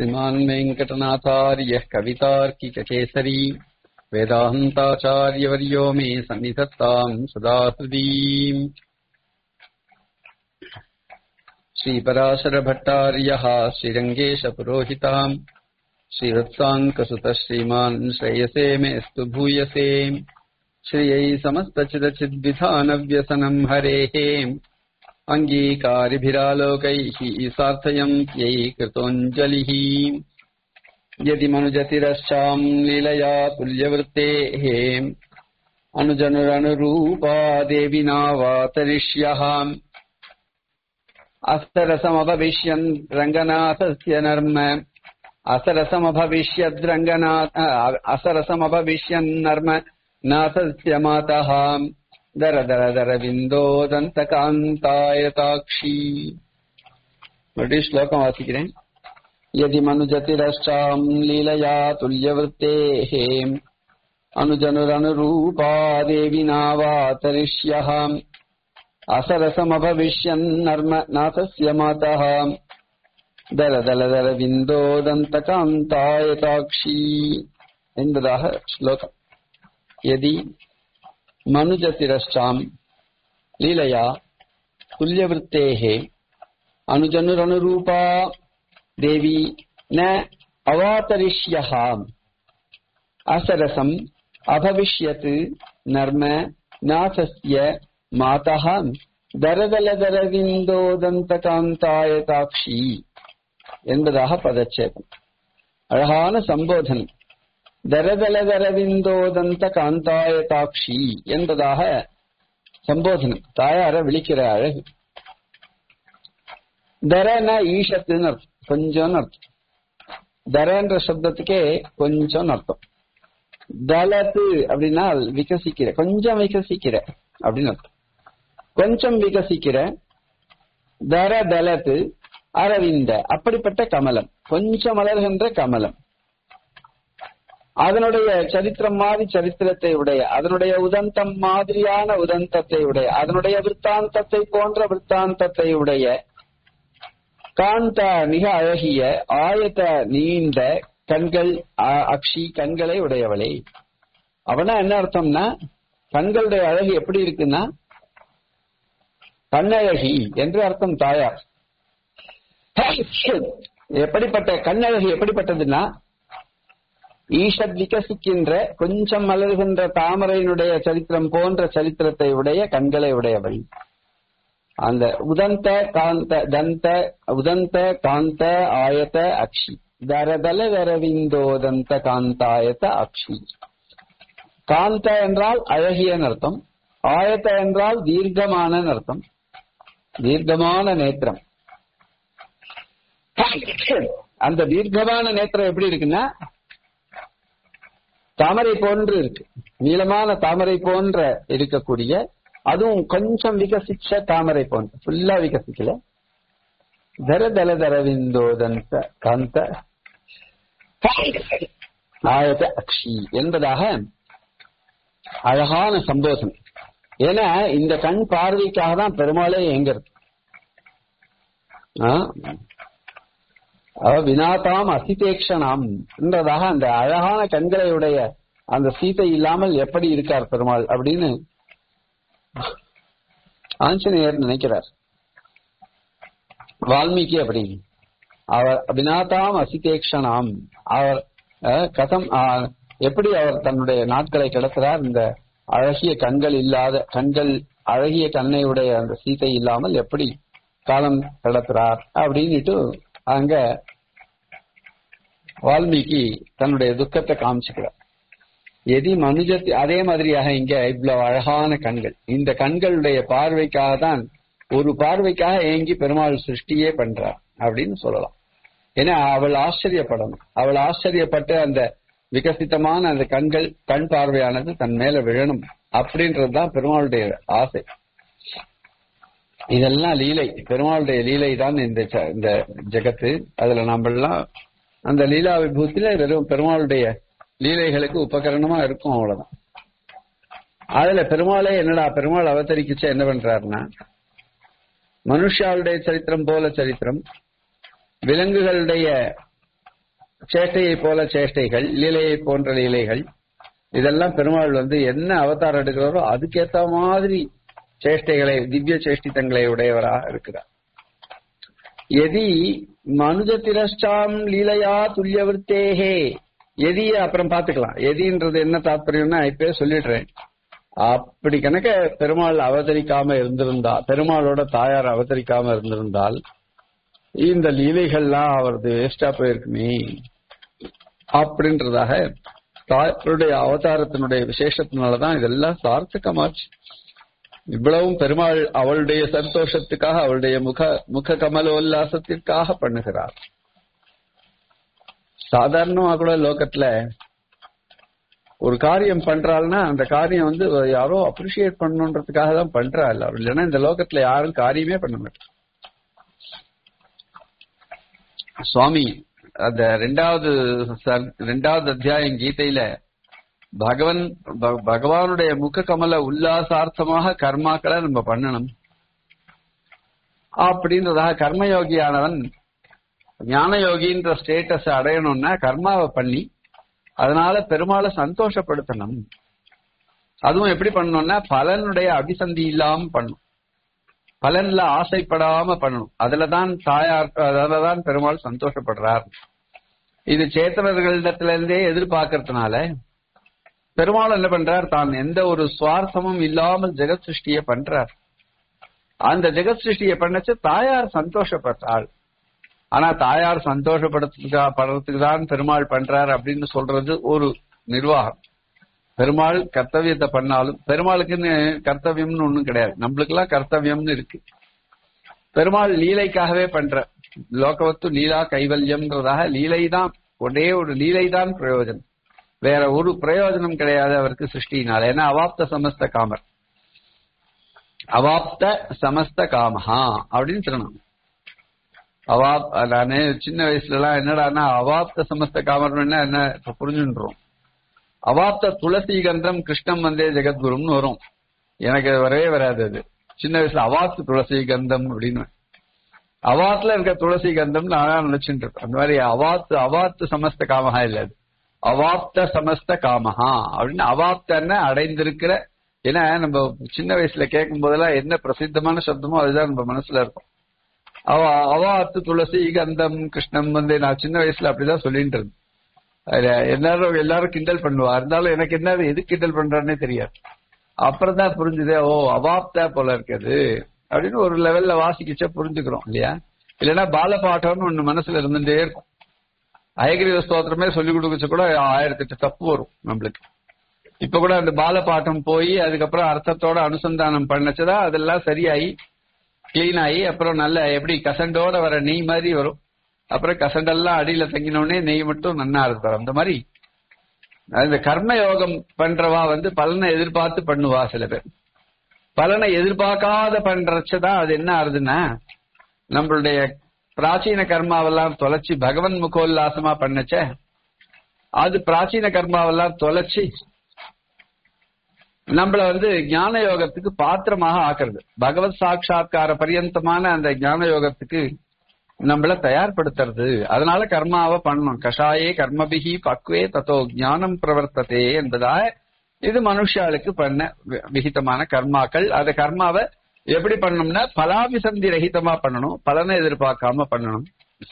श्रीमान् वेङ्कटनाथार्यः कवितार्किककेसरी वेदान्ताचार्यवर्यो मे सन्निधत्ताम् सदा हृदीम् श्रीपराशरभट्टार्यः श्रीरङ्गेशपुरोहिताम् श्रीवत्साङ्कसुतः श्रीमान् श्रेयसे मेऽस्तु भूयसे श्रियै समस्तचिदचिद्विधानव्यसनम् हरेः अङ्गीकारिभिरालोकैः सार्थयन्त्यै कृतोऽञ्जलिः यदि मनुजतिरश्चाम् लीलया तुल्यवृत्तेः अनुजनुरनुरूपा देविनावातरिष्यः अस्तरसमभविष्यन् रङ्गनाथस्य नर्म असरसमभविष्यद्रङ्गनाथ असरसमभविष्यन्नर्म नाथस्य मातः दर दर दर விந்தோதந்தகாந்தாயதாட்சி மறுபடியும் ஸ்லோகம் வாசிக்கிறேன் यदि मनुजतिरश्चाम् लीलया तुल्यवृत्तेः अनुजनुरनुरूपा देविनावातरिष्यः असरसमभविष्यन्नर्म नाथस्य मातः दल दल दल விந்தோதந்தகாந்தாயதாட்சி என்பதாக ஸ்லோகம் यदि मनुजतिरश्चाम् लीलया तुल्यवृत्तेः अनुजनुरनुरूपा देवी न अवातरिष्यः असरसम् अभविष्यत् नर्म नाथस्य मातः தரதலதரவிந்தோதந்தகாந்தாயதாட்சி என்பதாக பதச்சேதம் அழகான சம்போதனம் தரதலதரவிந்தோதந்த காந்தாயதாட்சி என்பதாக சம்போதனம் தாயார விழிக்கிற அழகு தரன ஈஷத்துன்னு அர்த்தம் கொஞ்சம் அர்த்தம் தரன்ற சப்தத்துக்கே கொஞ்சம் அர்த்தம் தலத்து அப்படின்னா விகசிக்கிற கொஞ்சம் விகசிக்கிற அப்படின்னு அர்த்தம் கொஞ்சம் விகசிக்கிற தர தலத்து அரவிந்த அப்படிப்பட்ட கமலம் கொஞ்சம் மலர்கின்ற கமலம் அதனுடைய சரித்திரம் மாதிரி சரித்திரத்தை உடைய அதனுடைய உதந்தம் மாதிரியான உதந்தத்தை உடைய அதனுடைய விற்த்தாந்தத்தை போன்ற விற்த்தாந்தத்தை உடைய காந்த மிக அழகிய ஆயத்த நீண்ட கண்கள் அக்ஷி கண்களை உடையவளே அவனா என்ன அர்த்தம்னா கண்களுடைய அழகு எப்படி இருக்குன்னா கண்ணழகி என்று அர்த்தம் தாயார் எப்படிப்பட்ட கண்ணழகி எப்படிப்பட்டதுன்னா ஈஷத் விகசிக்கின்ற கொஞ்சம் மலர்கின்ற தாமரையினுடைய சரித்திரம் போன்ற சரித்திரத்தை உடைய கண்களை உடையவள் அந்த உதந்த காந்த தந்த உதந்த காந்த ஆயத்த அக்ஷி தரதல தரவிந்தோதந்த காந்தாயத்த அக்ஷி காந்த என்றால் அழகியன் அர்த்தம் ஆயத்த என்றால் தீர்க்கமான அர்த்தம் தீர்க்கமான நேத்திரம் அந்த தீர்க்கமான நேத்திரம் எப்படி இருக்குன்னா தாமரை போன்று இருக்கு நீளமான தாமரை போன்ற இருக்கக்கூடிய அதுவும் கொஞ்சம் விகசிச்ச தாமரை போன்ற ஃபுல்லா விகசிக்கல தர தல தரவிந்தோதந்த காந்த ஆயத அக்ஷி என்பதாக அழகான சம்போதம் ஏன்னா இந்த கண் பார்வைக்காக தான் பெருமாளே எங்கிறது வினாதாம் அசிதேக்ஷனாம் என்றதாக அந்த அழகான கண்களை உடைய அந்த சீதை இல்லாமல் எப்படி இருக்கார் பெருமாள் அப்படின்னு ஆஞ்சநேயர் நினைக்கிறார் வால்மீகி அப்படி அவர் வினாதாம் அசிதேக்ஷனாம் அவர் கதம் எப்படி அவர் தன்னுடைய நாட்களை கிடக்கிறார் இந்த அழகிய கண்கள் இல்லாத கண்கள் அழகிய கண்ணை உடைய அந்த சீதை இல்லாமல் எப்படி காலம் கடத்துறார் அப்படின்னுட்டு அங்க வால்மீகி தன்னுடைய துக்கத்தை காமிச்சுக்கிறார் எதி மனுஜத்தி அதே மாதிரியாக இங்க இவ்வளவு அழகான கண்கள் இந்த கண்களுடைய பார்வைக்காக தான் ஒரு பார்வைக்காக ஏங்கி பெருமாள் சிருஷ்டியே பண்றார் அப்படின்னு சொல்லலாம் ஏன்னா அவள் ஆச்சரியப்படணும் அவள் ஆச்சரியப்பட்டு அந்த விகசித்தமான அந்த கண்கள் கண் பார்வையானது தன் மேல விழணும் அப்படின்றதுதான் பெருமாளுடைய ஆசை இதெல்லாம் லீலை பெருமாளுடைய லீலை தான் இந்த இந்த ஜெகத்து அதுல நம்மெல்லாம் அந்த லீலா விபூத்தில வெறும் பெருமாளுடைய லீலைகளுக்கு உபகரணமா இருக்கும் அவ்வளவுதான் அதுல பெருமாளே என்னடா பெருமாள் அவதரிக்கிச்ச என்ன பண்றாருன்னா மனுஷாளுடைய சரித்திரம் போல சரித்திரம் விலங்குகளுடைய சேஷ்டையை போல சேஷ்டைகள் லீலையை போன்ற லீலைகள் இதெல்லாம் பெருமாள் வந்து என்ன அவதாரம் எடுக்கிறாரோ அதுக்கேத்த மாதிரி சேஷ்டைகளை திவ்ய சேஷ்டித்தங்களை உடையவராக இருக்கிறார் எதி மனுஜ திரஷ்டாம் லீலையா துல்லியவர்த்தேகே எதி அப்புறம் பாத்துக்கலாம் எதின்றது என்ன தாற்பயம்னா இப்பயே சொல்லிடுறேன் அப்படி கணக்க பெருமாள் அவதரிக்காம இருந்திருந்தா பெருமாளோட தாயார் அவதரிக்காம இருந்திருந்தால் இந்த லீலைகள்லாம் அவரது வேஸ்டா போயிருக்குமே அப்படின்றதாக தாயருடைய அவதாரத்தினுடைய விசேஷத்தினாலதான் இதெல்லாம் சார்த்தகமாச்சு இவ்வளவும் பெருமாள் அவளுடைய சந்தோஷத்துக்காக அவளுடைய முக முக கமலோல்லாசத்திற்காக பண்ணுகிறார் சாதாரணமா கூட லோகத்துல ஒரு காரியம் பண்றாள்னா அந்த காரியம் வந்து யாரோ அப்ரிஷியேட் பண்ணணுன்றதுக்காக தான் பண்றா எல்லாரும் இல்லைன்னா இந்த லோகத்துல யாரும் காரியமே பண்ண மாட்டாங்க சுவாமி அந்த ரெண்டாவது ச- ரெண்டாவது அத்தியாயம் கீதையில பகவன் ப- பகவானுடைய முக கமல உல்லாசார்த்தமாக கர்மாக்களை நம்ம பண்ணணும் அப்படின்றதாக கர்மயோகியானவன் ஞான யோகின்ற ஸ்டேட்டஸ் அடையணும்னா கர்மாவை பண்ணி அதனால பெருமாளை சந்தோஷப்படுத்தணும் அதுவும் எப்படி பண்ணணும்னா பலனுடைய அபிசந்தி இல்லாம பண்ணணும் பலன்ல ஆசைப்படாம பண்ணணும் அதுலதான் தாயார் அதுலதான் பெருமாள் சந்தோஷப்படுறார் இது சேத்தனர்களிடத்துல இருந்தே எதிர்பார்க்கறதுனால பெருமாள் என்ன பண்றார் தான் எந்த ஒரு சுவார்த்தமும் இல்லாமல் ஜெகத் சிருஷ்டிய பண்றார் அந்த ஜெகத் சிருஷ்டிய பண்ணச்சு தாயார் சந்தோஷப்பட்டாள் ஆனா தாயார் சந்தோஷப்படுறதுக்கா படுறதுக்கு தான் பெருமாள் பண்றார் அப்படின்னு சொல்றது ஒரு நிர்வாகம் பெருமாள் கர்த்தவியத்தை பண்ணாலும் பெருமாளுக்குன்னு கர்த்தவியம்னு ஒண்ணும் கிடையாது நம்மளுக்கெல்லாம் கர்த்தவியம்னு இருக்கு பெருமாள் லீலைக்காகவே பண்ற லோகவத்து லீலா கைவல்யம்ன்றதாக லீலை தான் ஒரே ஒரு லீலை தான் பிரயோஜனம் வேற ஒரு பிரயோஜனம் கிடையாது அவருக்கு சிருஷ்டினால ஏன்னா அவாப்த சமஸ்த காமர் அவாப்த சமஸ்த காமஹா அப்படின்னு சொல்லணும் அவாப் நானு சின்ன வயசுல எல்லாம் என்னடான்னா அவாப்த சமஸ்த காமர்னா என்ன இப்ப புரிஞ்சுன்றோம் அவாப்த துளசி கந்தம் கிருஷ்ணம் வந்தே ஜெகத்குரும்னு வரும் எனக்கு அது வரவே வராது அது சின்ன வயசுல அவாத்து துளசி கந்தம் அப்படின்னு அவாத்துல இருக்க துளசி கந்தம் நான் நினைச்சுட்டு இருப்பேன் அந்த மாதிரி அவாத்து அவாத்து சமஸ்த காமஹா இல்ல அது அவாப்த சமஸ்த காமஹா அப்படின்னு அவாப்தன்னு அடைந்திருக்கிற ஏன்னா நம்ம சின்ன வயசுல கேட்கும் போதெல்லாம் என்ன பிரசித்தமான சப்தமோ அதுதான் நம்ம மனசுல இருக்கும் அவ அவாத்து துளசி கந்தம் கிருஷ்ணம் வந்து நான் சின்ன வயசுல அப்படிதான் சொல்லிட்டு இருந்தேன் அதுல எல்லாரும் எல்லாரும் கிண்டல் பண்ணுவா இருந்தாலும் எனக்கு என்ன எது கிண்டல் பண்றான்னே தெரியாது அப்புறம் தான் புரிஞ்சுதே ஓ அவாப்தா போல இருக்குது அப்படின்னு ஒரு லெவல்ல வாசிக்கிச்சா புரிஞ்சுக்கிறோம் இல்லையா இல்லைன்னா பாலபாட்டம்னு ஒண்ணு மனசுல இருந்துட்டே இருக்கும் அயகிரிவ ஸ்தோத்திரமே சொல்லி கொடுக்கச்சு கூட ஆயிரத்தி எட்டு தப்பு வரும் நம்மளுக்கு இப்ப கூட அந்த பாலபாட்டம் போய் அதுக்கப்புறம் அர்த்தத்தோட அனுசந்தானம் பண்ணச்சதா அதெல்லாம் சரியாயி கிளீன் ஆகி அப்புறம் நல்ல எப்படி கசண்டோட வர நெய் மாதிரி வரும் அப்புறம் கசண்டெல்லாம் அடியில தங்கினோடனே நெய் மட்டும் நன்னா இருக்கும் அந்த மாதிரி இந்த கர்ம யோகம் பண்றவா வந்து பலனை எதிர்பார்த்து பண்ணுவா சில பேர் பலனை எதிர்பார்க்காத பண்றச்சதான் அது என்ன ஆகுதுன்னா நம்மளுடைய பிராச்சீன கர்மாவெல்லாம் தொலைச்சு பகவன் முகோல்லாசமா பண்ணச்ச அது பிராச்சீன கர்மாவெல்லாம் தொலைச்சு நம்மள வந்து ஞான யோகத்துக்கு பாத்திரமாக ஆக்குறது பகவத் சாட்சா்கார பரியந்தமான அந்த ஞான யோகத்துக்கு நம்மள தயார்படுத்துறது அதனால கர்மாவை பண்ணணும் கஷாயே கர்மபிகி பக்வே தத்தோ ஞானம் பிரவர்த்ததே என்பதாக இது மனுஷாளுக்கு பண்ண வி- விகிதமான கர்மாக்கள் அந்த கர்மாவை எப்படி பண்ணணும்னா பலாபிசந்தி ரஹிதமா பண்ணணும் பலனை எதிர்பார்க்காம பண்ணணும்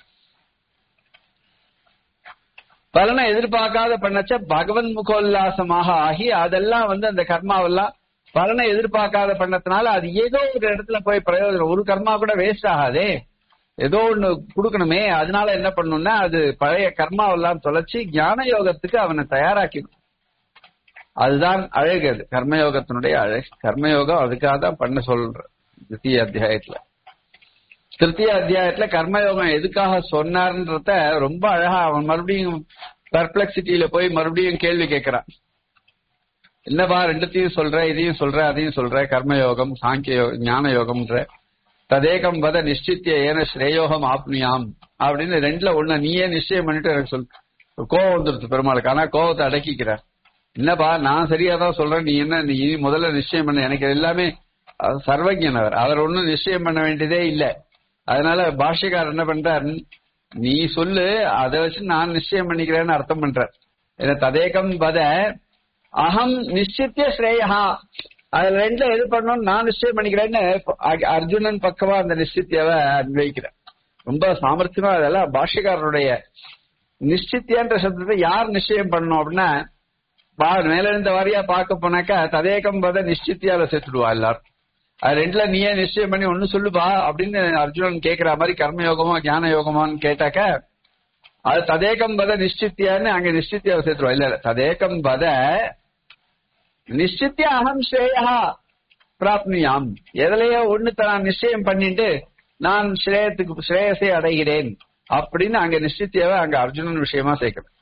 பலனை எதிர்பார்க்காத பண்ணச்ச பகவன் முகோல்லாசமாக ஆகி அதெல்லாம் வந்து அந்த கர்மாவெல்லாம் பலனை எதிர்பார்க்காத பண்ணதுனால அது ஏதோ ஒரு இடத்துல போய் பிரயோஜனம் ஒரு கர்மா கூட வேஸ்ட் ஆகாதே ஏதோ ஒண்ணு கொடுக்கணுமே அதனால என்ன பண்ணணும்னா அது பழைய கர்மாவெல்லாம் தொலைச்சு ஞான யோகத்துக்கு அவனை தயாராக்கணும் அதுதான் அழகு அது கர்மயோகத்தினுடைய அழகு கர்மயோகம் அதுக்காக தான் பண்ண சொல்ற திருத்திய அத்தியாயத்துல திருத்திய அத்தியாயத்துல கர்மயோகம் எதுக்காக சொன்னார்ன்றத ரொம்ப அழகா அவன் மறுபடியும் பர்பிளெக்சிட்டியில போய் மறுபடியும் கேள்வி கேட்கிறான் என்னப்பா ரெண்டுத்தையும் சொல்ற இதையும் சொல்ற அதையும் சொல்ற கர்மயோகம் சாங்கிய யோகம் ஞான யோகம்ன்ற ததேகம் வத நிச்சித்திய ஏன ஸ்ரேயோகம் ஆப்னியாம் அப்படின்னு ரெண்டுல ஒண்ணு நீயே நிச்சயம் பண்ணிட்டு எனக்கு சொல் கோவம் வந்துருச்சு பெருமாளுக்கு ஆனா கோவத்தை அடக்கிக்கிறார் என்னப்பா நான் சரியா தான் சொல்றேன் நீ என்ன நீ முதல்ல நிச்சயம் பண்ண எனக்கு எல்லாமே அவர் சர்வஜன் அவர் அவர் ஒன்னும் நிச்சயம் பண்ண வேண்டியதே இல்ல அதனால பாஷ்யக்காரர் என்ன பண்றார் நீ சொல்லு அதை வச்சு நான் நிச்சயம் பண்ணிக்கிறேன்னு அர்த்தம் பண்ற ஏன்னா ததேகம் பத அகம் நிச்சித்திய ஸ்ரேயா அதுல ரெண்டுல எது பண்ணணும் நான் நிச்சயம் பண்ணிக்கிறேன்னு அ- அர்ஜுனன் பக்கமா அந்த நிச்சித்தியாவை அன்வைக்கிறேன் ரொம்ப சாமர்த்தியமா அதெல்லாம் பாஷ்யக்காரருடைய நிச்சித்தியன்ற சப்தத்தை யார் நிச்சயம் பண்ணணும் அப்படின்னா பா- மேல இருந்த வாரியா பார்க்க போனாக்கா ததேகம் பத நிச்சித்தியால சேர்த்துடுவா எல்லாரும் அது ரெண்டுல நீயே நிச்சயம் பண்ணி ஒண்ணு சொல்லுப்பா அப்படின்னு அர்ஜுனன் கேக்குற மாதிரி கர்ம யோகமா ஞான யோகமான்னு கேட்டாக்க அது ததேகம் பத நிச்சித்தியான்னு அங்க நிச்சித்தியாவை சேர்த்துருவா இல்ல இல்ல ததேகம் பத நிச்சித்திய அகம் ஸ்ரேயா பிராப்னியாம் எதுலயோ ஒண்ணு நான் நிச்சயம் பண்ணிட்டு நான் ஸ்ரேயத்துக்கு ஸ்ரேயஸை அடைகிறேன் அப்படின்னு அங்க நிச்சித்தியாவை அங்க அர்ஜுனன் விஷயமா சேர்க்கிறேன்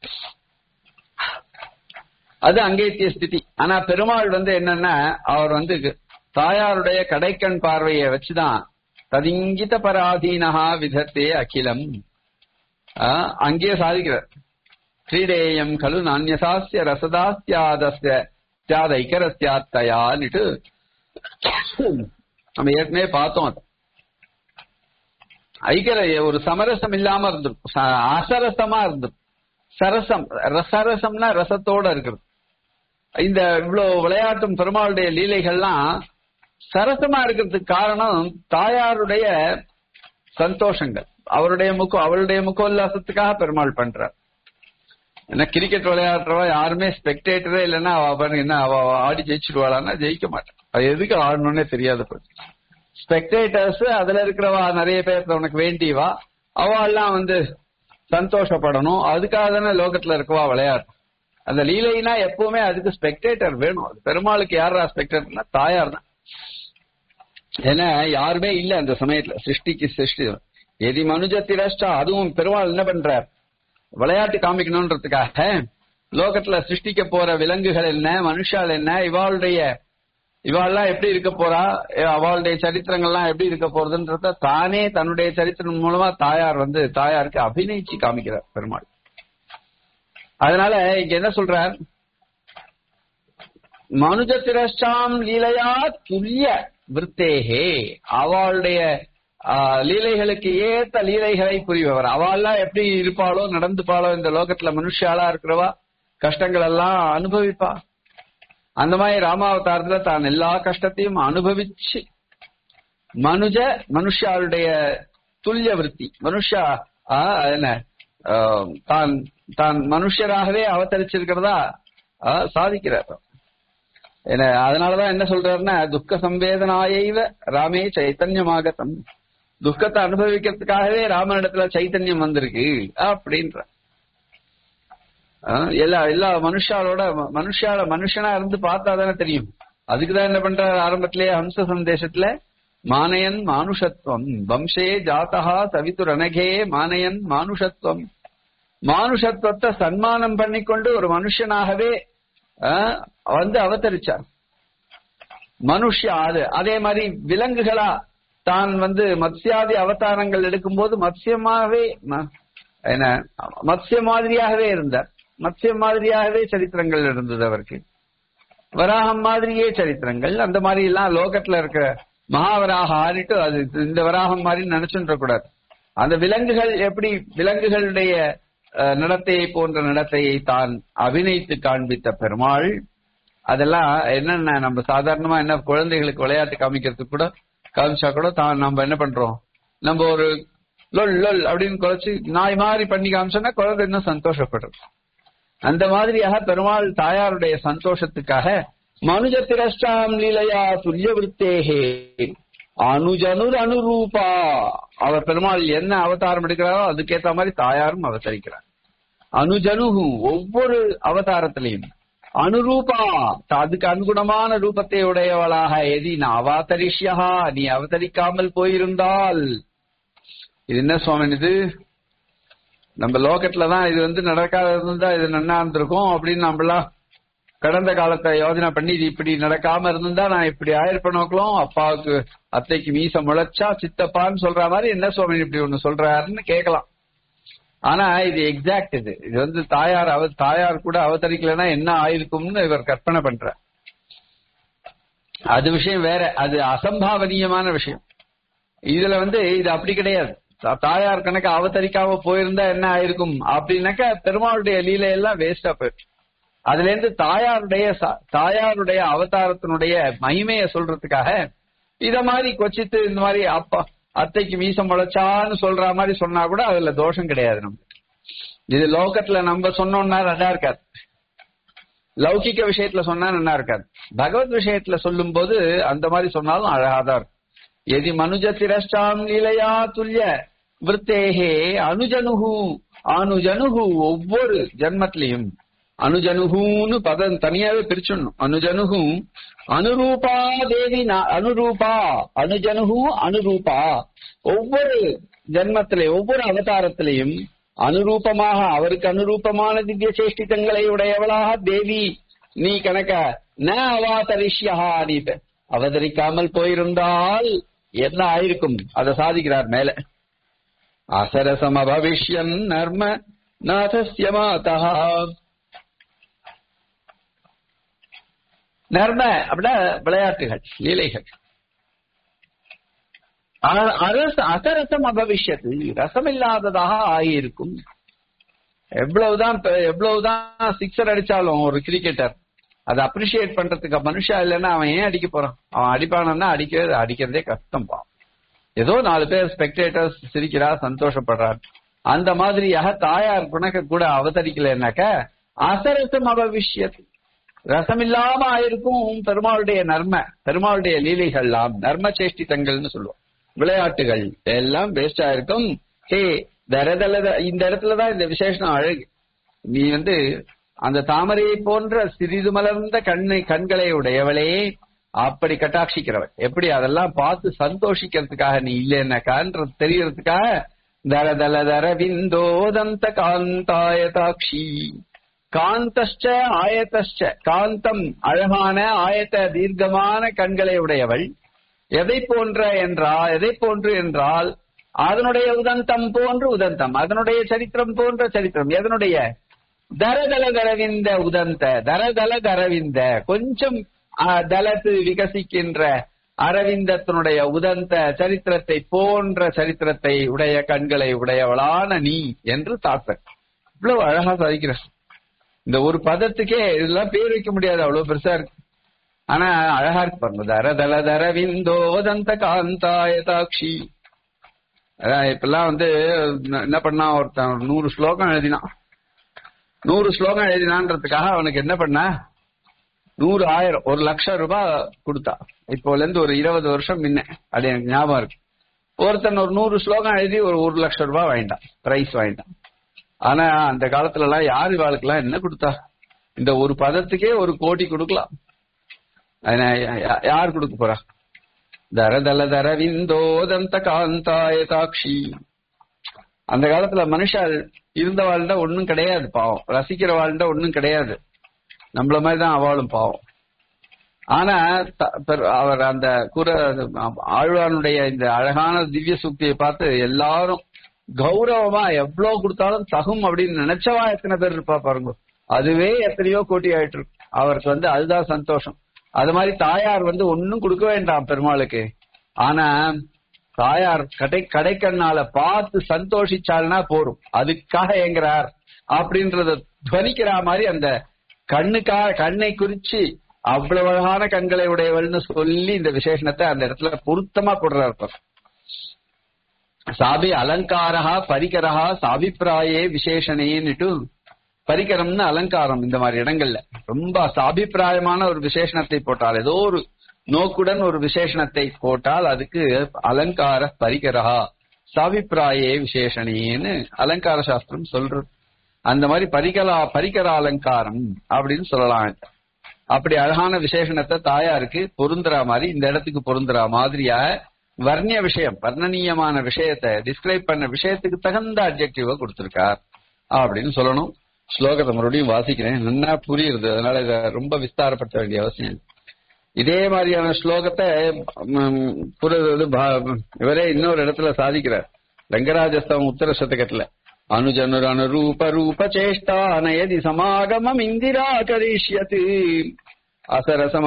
அது அங்கேத்திய ஸ்திதி ஆனா பெருமாள் வந்து என்னன்னா அவர் வந்து தாயாருடைய கடைக்கண் பார்வையை வச்சுதான் ததிங்கித பராதீனஹா விதத்தே அகிலம் ஆஹ், அங்கேயே சாதிக்கிறார் கிரீடேயம் கலு நானியசாஸ்ய ரசதாஸ்யாதஸ்ய தியாத ஐக்கரஸ்யாத்தயான்னுட்டு நம்ம ஏற்கனவே பார்த்தோம் அது ஐக்கர ஒரு சமரசம் இல்லாம இருந்திருக்கும் ச- அசரசமா இருந்திருக்கும் சரசம் ரசரசம்னா ரசத்தோட இருக்கிறது இந்த இவ்வளவு விளையாட்டும் பெருமாளுடைய லீலைகள்லாம் சரசமா இருக்கிறதுக்கு காரணம் தாயாருடைய சந்தோஷங்கள் அவருடைய முக அவளுடைய முகோல்லாசத்துக்காக பெருமாள் பண்றார் ஏன்னா கிரிக்கெட் விளையாடுறவ யாருமே ஸ்பெக்டேட்டரே இல்லைன்னா அவ பாருங்க என்ன அவ அவ ஆடி ஜெயிச்சிடுவாளான்னா ஜெயிக்க மாட்டான் அது எதுக்கு ஆடணும்னே தெரியாத போச்சு ஸ்பெக்டேட்டர்ஸ் அதுல இருக்கிறவா நிறைய பேர் உனக்கு வேண்டியவா அவ எல்லாம் வந்து சந்தோஷப்படணும் அதுக்காக தானே லோகத்துல இருக்கவா விளையாடு அந்த லீலைனா எப்பவுமே அதுக்கு ஸ்பெக்டேட்டர் வேணும் அது பெருமாளுக்கு யாரா ஸ்பெக்டேட்டர்னா தாயார் தான் ஏன்னா யாருமே இல்ல அந்த சமயத்துல சிருஷ்டிக்கு சிருஷ்டி எதி மனுஜ திரஷ்டா அதுவும் பெருமாள் என்ன பண்றார் விளையாட்டு காமிக்கணும்ன்றதுக்காக லோகத்துல சிருஷ்டிக்க போற விலங்குகள் என்ன மனுஷால் என்ன இவாளுடைய இவாள்லாம் எப்படி இருக்க போறா எ- அவளுடைய சரித்திரங்கள்லாம் எப்படி இருக்க போறதுன்றத தானே தன்னுடைய சரித்திரம் மூலமா தாயார் வந்து தாயாருக்கு அபிநயிச்சு காமிக்கிறார் பெருமாள் அதனால இங்க என்ன சொல்றார் மனுஜ திரஷ்டாம் லீலையா துல்லிய விருத்தேகே அவளுடைய ஆ, லீலைகளுக்கு ஏத்த லீலைகளை புரிபவர் அவள்லாம் எப்படி இருப்பாளோ நடந்துப்பாளோ இந்த லோகத்துல மனுஷாலா இருக்கிறவா கஷ்டங்கள் எல்லாம் அனுபவிப்பா அந்த மாதிரி ராமாவதாரத்துல தான் எல்லா கஷ்டத்தையும் அனுபவிச்சு மனுஜ மனுஷாளுடைய துல்லிய விருத்தி மனுஷா ஆ, என்ன ஆ, தான் தான் மனுஷராகவே அவதரிச்சிருக்கிறதா ஆ, சாதிக்கிறார் என்ன அதனாலதான் என்ன சொல்றாருன்னா துக்க சம்வேதனாயைவ ராமே சைத்தன்யமாகத்தம் துக்கத்தை அனுபவிக்கிறதுக்காகவே ராமனிடத்துல சைத்தன்யம் வந்திருக்கு அப்படின்ற ஆஹ் எல்லா எல்லா மனுஷாலோட ம- மனுஷால மனுஷனா இருந்து பார்த்தா தானே தெரியும் அதுக்குதான் என்ன பண்றாரு ஆரம்பத்திலேயே ஹம்ச சந்தேசத்துல மானயன் மானுஷத்துவம் வம்சே ஜாதகா சவித்து ரணகே மானயன் மானுஷத்துவம் மானுஷத்துவத்தை சன்மானம் பண்ணிக்கொண்டு ஒரு மனுஷனாகவே ஆஹ், வந்து அவதரிச்சார் மனுஷா அது அதே மாதிரி விலங்குகளா தான் வந்து மத்ஸ்யாதி அவதாரங்கள் எடுக்கும்போது மத்ஸ்யமாகவே ம- என்ன மத்ஸ்ய மாதிரியாகவே இருந்தார் மத்ஸ்ய மாதிரியாகவே சரித்திரங்கள் இருந்தது அவருக்கு வராகம் மாதிரியே சரித்திரங்கள் அந்த மாதிரி எல்லாம் லோகத்துல இருக்கிற மகாவராக ஆடிட்டு அது இந்த வராகம் மாதிரி நினைச்சுன்ற கூடாது அந்த விலங்குகள் எப்படி விலங்குகளுடைய அஹ், நடத்தையை போன்ற நடத்தையை தான் அபிநயித்து காண்பித்த பெருமாள் அதெல்லாம் என்னென்ன நம்ம சாதாரணமா என்ன குழந்தைகளுக்கு விளையாட்டு காமிக்கிறதுக்கு கூட காமிச்சா கூட தான் நம்ம என்ன பண்றோம் நம்ம ஒரு லொல் லொல் அப்படின்னு குறைச்சு நாய் மாதிரி பண்ணி காமிச்சோன்னா குழந்தை இன்னும் சந்தோஷப்படுறது அந்த மாதிரியாக பெருமாள் தாயாருடைய சந்தோஷத்துக்காக மனுஜ திரஷ்டாம் லீலையா துல்லிய விருத்தேகே அனுஜனுர் அனுரூபா அவர் பெருமாள் என்ன அவதாரம் எடுக்கிறாரோ அதுக்கேத்த மாதிரி தாயாரும் அவதரிக்கிறார் அனுஜனுகு ஒவ்வொரு அவதாரத்திலையும் அனுரூபா அதுக்கு அனுகுணமான ரூபத்தை உடையவளாக எதி நான் அவதரிஷ்யா நீ அவதரிக்காமல் போயிருந்தால் இது என்ன சுவாமி இது நம்ம லோகத்துல தான் இது வந்து நடக்காத இருந்தா இது நன்னா இருந்திருக்கும் அப்படின்னு நம்மளாம் கடந்த காலத்தை யோஜனை பண்ணி இது இப்படி நடக்காம இருந்திருந்தா நான் இப்படி ஆயிருப்ப நோக்கலாம் அப்பாவுக்கு அத்தைக்கு மீச முளைச்சா சித்தப்பான்னு சொல்ற மாதிரி என்ன சுவாமி இப்படி ஒண்ணு சொல்றாருன்னு கேட்கலாம் ஆனா இது எக்ஸாக்ட் இது இது வந்து தாயார் அவ தாயார் கூட அவதரிக்கலைன்னா என்ன ஆயிருக்கும்னு இவர் கற்பனை பண்ற அது விஷயம் வேற அது அசம்பாவனீயமான விஷயம் இதுல வந்து இது அப்படி கிடையாது தா- தாயார் கணக்கு அவதரிக்காம போயிருந்தா என்ன ஆயிருக்கும் அப்படின்னாக்கா பெருமாளுடைய லீலையெல்லாம் வேஸ்டா போயிடும் அதுல இருந்து தாயாருடைய ச- தாயாருடைய அவதாரத்தினுடைய மகிமையை சொல்றதுக்காக இத மாதிரி கொச்சித்து இந்த மாதிரி அப்பா அத்தைக்கு மீசம் முளைச்சான்னு சொல்ற மாதிரி சொன்னா கூட அதுல தோஷம் கிடையாது நம்ம இது லோகத்துல நம்ம சொன்னோம்னா நல்லா இருக்காது லௌகிக விஷயத்துல சொன்னா நல்லா இருக்காது பகவத் விஷயத்துல சொல்லும் போது அந்த மாதிரி சொன்னாலும் அழகாதான் இருக்கும் எதி மனுஜ திரஷ்டாம் லீலையா துல்லிய விருத்தேகே அனுஜனுகு அனுஜனுகு ஒவ்வொரு ஜன்மத்திலையும் அனுஜனுகுன்னு பதம் தனியாவே பிரிச்சிடணும் அனுஜனுகு அனுரூபா தேவி நா- அனுரூபா அனுஜனுகு அனுரூபா ஒவ்வொரு ஜன்மத்திலே ஒவ்வொரு அவதாரத்திலையும் அனுரூபமாக அவருக்கு அனுரூபமான திவ்ய சேஷ்டிதங்களை உடையவளாக தேவி நீ கணக்க ந அவாதரிஷ்யா நீ பெ- அவதரிக்காமல் போயிருந்தால் என்ன ஆயிருக்கும் அதை சாதிக்கிறார் மேல அசரசம் அபவிஷ்யன் நர்ம நாதஸ்ய மாதா நர்ம அப்படின்னா விளையாட்டுகள் லீலைகள் அ- அரச அசரசம் அபவிஷ்யத்து ரசம் இல்லாததாக ஆகியிருக்கும் எவ்வளவுதான் பெ- எவ்வளவுதான் சிக்ஸர் அடிச்சாலும் ஒரு கிரிக்கெட்டர் அதை அப்ரிஷியேட் பண்றதுக்கு மனுஷா இல்லைன்னா அவன் ஏன் அடிக்க போறான் அவன் அடிப்பானா அடிக்கிறது அடிக்கிறதே கஷ்டம் பா ஏதோ நாலு பேர் ஸ்பெக்டேட்டர்ஸ் சிரிக்கிறா சந்தோஷப்படுறார் அந்த மாதிரியாக தாயார் குணக்க கூட அவதரிக்கலைன்னாக்க அசரசம் அபவிஷ்யத்து ரசம் இல்லாம ஆயிருக்கும் பெருமாளுடைய நர்ம பெருமாளுடைய லீலைகள்லாம் நர்ம சேஷ்டிதங்கள்னு சொல்லுவோம் விளையாட்டுகள் எல்லாம் வேஸ்டா இருக்கும் ஹே தரதல இந்த இடத்துலதான் இந்த விசேஷம் அழகு நீ வந்து அந்த தாமரையை போன்ற சிறிது மலர்ந்த கண்ணை கண்களை உடையவளே அப்படி கட்டாட்சிக்கிறவள் எப்படி அதெல்லாம் பார்த்து சந்தோஷிக்கிறதுக்காக நீ இல்லைன்னாக்கான்றது தெரியறதுக்காக தர தல தர விந்தோதந்த காந்தாயதாட்சி காந்தஷ்ட ஆயத்தஷ்ட காந்தம் அழகான ஆயத்த தீர்க்கமான கண்களை உடையவள் எதை போன்ற என்றால் எதை போன்று என்றால் அதனுடைய உதந்தம் போன்று உதந்தம் அதனுடைய சரித்திரம் போன்ற சரித்திரம் எதனுடைய தரதல தரவிந்த உதந்த தரதல தரவிந்த கொஞ்சம் ஆ, தலத்து விகசிக்கின்ற அரவிந்தத்தினுடைய உதந்த சரித்திரத்தை போன்ற சரித்திரத்தை உடைய கண்களை உடையவளான நீ என்று தாப்ப இவ்வளவு அழகா சாதிக்கிற இந்த ஒரு பதத்துக்கே இதெல்லாம் பேர் வைக்க முடியாது அவ்வளவு பெருசா இருக்கு ஆனா அழகா இருக்கு பாருங்க தர தல தரவிந்தோ தந்த காந்தாயதாட்சி அதான் இப்பெல்லாம் வந்து என்ன பண்ணா ஒருத்தன் ஒரு நூறு ஸ்லோகம் எழுதினான் நூறு ஸ்லோகம் எழுதினான்றதுக்காக அவனுக்கு என்ன பண்ணா நூறு ஆயிரம் ஒரு லட்சம் ரூபாய் கொடுத்தா இப்போல இருந்து ஒரு இருபது வருஷம் முன்ன அது எனக்கு ஞாபகம் இருக்கு ஒருத்தன் ஒரு நூறு ஸ்லோகம் எழுதி ஒரு ஒரு லட்சம் ரூபாய் வாங்கிட்டான் பிரைஸ் வாங்கிட்டான் ஆனா அந்த காலத்துல எல்லாம் யாரு வாழ்க்கெல்லாம் என்ன கொடுத்தா இந்த ஒரு பதத்துக்கே ஒரு கோடி கொடுக்கலாம் அதனா யா- யார் கொடுக்க போறா தரதல தரவிந்தோதந்த காந்தாயதாட்சி அந்த காலத்துல மனுஷால் இருந்த வாழ்ந்தா ஒண்ணும் கிடையாது பாவம் ரசிக்கிற வாழ்ந்தா ஒண்ணும் கிடையாது நம்மள மாதிரி தான் அவளும் பாவம் ஆனா த- பெரு- அவர் அந்த குர ஆழ்வானுடைய இந்த அழகான திவ்ய சூக்தியை பார்த்து எல்லாரும் கௌரவமா எவ்வளவு கொடுத்தாலும் தகும் அப்படின்னு நினைச்சவா எத்தனை பேர் இருப்பா பாருங்க அதுவே எத்தனையோ கோடி ஆயிட்டு இருக்கு அவருக்கு வந்து அதுதான் சந்தோஷம் அது மாதிரி தாயார் வந்து ஒன்னும் கொடுக்க வேண்டாம் பெருமாளுக்கு ஆனா தாயார் கடை கடைக்கண்ணால பார்த்து சந்தோஷிச்சாள்னா போரும் அதுக்காக ஏங்குறார் அப்படின்றத துவனிக்கிற மாதிரி அந்த கண்ணுக்கா கண்ணை குறிச்சு அவ்வளவு அழகான கண்களை உடையவள்னு சொல்லி இந்த விசேஷணத்தை அந்த இடத்துல பொருத்தமா போடுறாரு பாரு. சாபி அலங்காரா பரிகரா சாபிப்பிராயே விசேஷனேன்னுட்டு பரிகரம்னு அலங்காரம் இந்த மாதிரி இடங்கள்ல ரொம்ப சாபிப்பிராயமான ஒரு விசேஷணத்தை போட்டால் ஏதோ ஒரு நோக்குடன் ஒரு விசேஷணத்தை போட்டால் அதுக்கு அலங்கார பரிகரா சாபிப்பிராயே விசேஷனேன்னு அலங்கார சாஸ்திரம் சொல்றது அந்த மாதிரி பரிகலா பரிகர அலங்காரம் அப்படின்னு சொல்லலாம் அப்படி அழகான விசேஷணத்தை தாயாருக்கு பொருந்துற மாதிரி இந்த இடத்துக்கு பொருந்துற மாதிரியா வர்ணிய விஷயம் வர்ணனீயமான விஷயத்தை டிஸ்கிரைப் பண்ண விஷயத்துக்கு தகுந்த அப்ஜெக்டிவ கொடுத்திருக்கார் அப்படின்னு சொல்லணும் ஸ்லோகத்தை மறுபடியும் வாசிக்கிறேன் நல்லா புரியுது அதனால இதை ரொம்ப விஸ்தாரப்படுத்த வேண்டிய அவசியம் இல்லை. இதே மாதிரியான ஸ்லோகத்தை ம், புரியுது பா- இவரே இன்னொரு இடத்துல சாதிக்கிறார் ரங்கராஜஸ்தவம் உத்தர சதகத்துல அனுஜனுர் அனுரூப ரூப சேஷ்டா நயதி சமாகமம் இந்திரா கரிஷ்யத்து